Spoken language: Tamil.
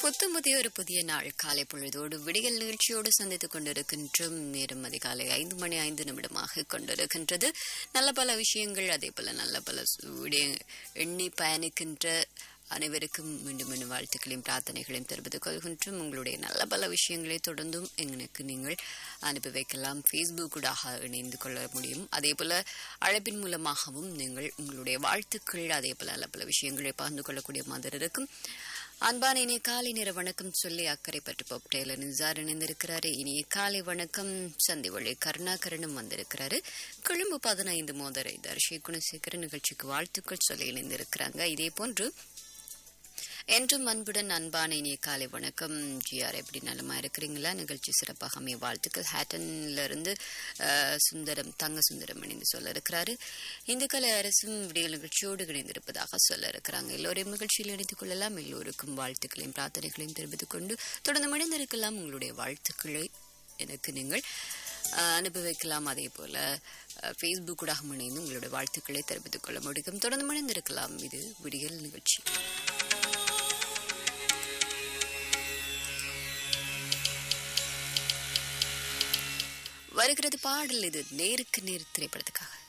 புத்தம் புதிய ஒரு புதிய நாள் காலை பொழுதோடு விடியல் நிகழ்ச்சியோடு சந்தித்துக் கொண்டிருக்கின்றோம் நேரம் அதிகாலை ஐந்து மணி ஐந்து நிமிடமாக கொண்டிருக்கின்றது நல்ல பல விஷயங்கள் அதே போல நல்ல பல சு- விடய எண்ணி பயணிக்கின்ற அனைவருக்கும் மீண்டும் மீண்டும் வாழ்த்துக்களையும் பிரார்த்தனைகளையும் தெரிவித்துக் கொள்கின்றோம் உங்களுடைய நல்ல பல விஷயங்களை தொடர்ந்தும் எங்களுக்கு நீங்கள் அனுப்பி வைக்கலாம் ஃபேஸ்புக்கூடாக இணைந்து கொள்ள முடியும் அதே போல அழைப்பின் மூலமாகவும் நீங்கள் உங்களுடைய வாழ்த்துக்கள் அதே போல நல்ல பல விஷயங்களை பகிர்ந்து கொள்ளக்கூடிய மாதிரி இருக்கும் அன்பான இனிய காலை நேர வணக்கம் சொல்லி அக்கறை பற்று பாப் டெய்லர் நிசார் இணைந்திருக்கிறாரு இனிய காலை வணக்கம் சந்தி வழி கருணாகரனும் வந்திருக்கிறாரு கொழும்பு பதினைந்து மோதரை தர்ஷி குணசேகர நிகழ்ச்சிக்கு வாழ்த்துக்கள் சொல்லி இணைந்திருக்கிறாங்க இதே போன்று என்றும் அன்புடன் அன்பான இனிய காலை வணக்கம் ஜிஆர் எப்படி நலமா இருக்கிறீங்களா நிகழ்ச்சி சிறப்பாக அமைய வாழ்த்துக்கள் ஹேட்டன்ல இருந்து அஹ், சுந்தரம் தங்க சுந்தரம் இணைந்து சொல்ல இருக்கிறாரு இந்துக்களை அரசும் விடியல் நிகழ்ச்சியோடு இணைந்திருப்பதாக சொல்ல இருக்கிறாங்க எல்லோரையும் நிகழ்ச்சியில் இணைத்துக் கொள்ளலாம் எல்லோருக்கும் வாழ்த்துக்களையும் பிரார்த்தனைகளையும் தெரிவித்துக் கொண்டு தொடர்ந்து இணைந்திருக்கலாம் உங்களுடைய வாழ்த்துக்களை எனக்கு நீங்கள் அஹ், அனுப்பி வைக்கலாம் அதே போல ஃபேஸ்புக்கூடாக இணைந்து உங்களுடைய வாழ்த்துக்களை தெரிவித்துக் கொள்ள முடியும் தொடர்ந்து இணைந்திருக்கலாம் இது விடியல் நிகழ்ச்சி வருகிறது பாடல் இது நேருக்கு நேர் திரைப்படத்துக்காக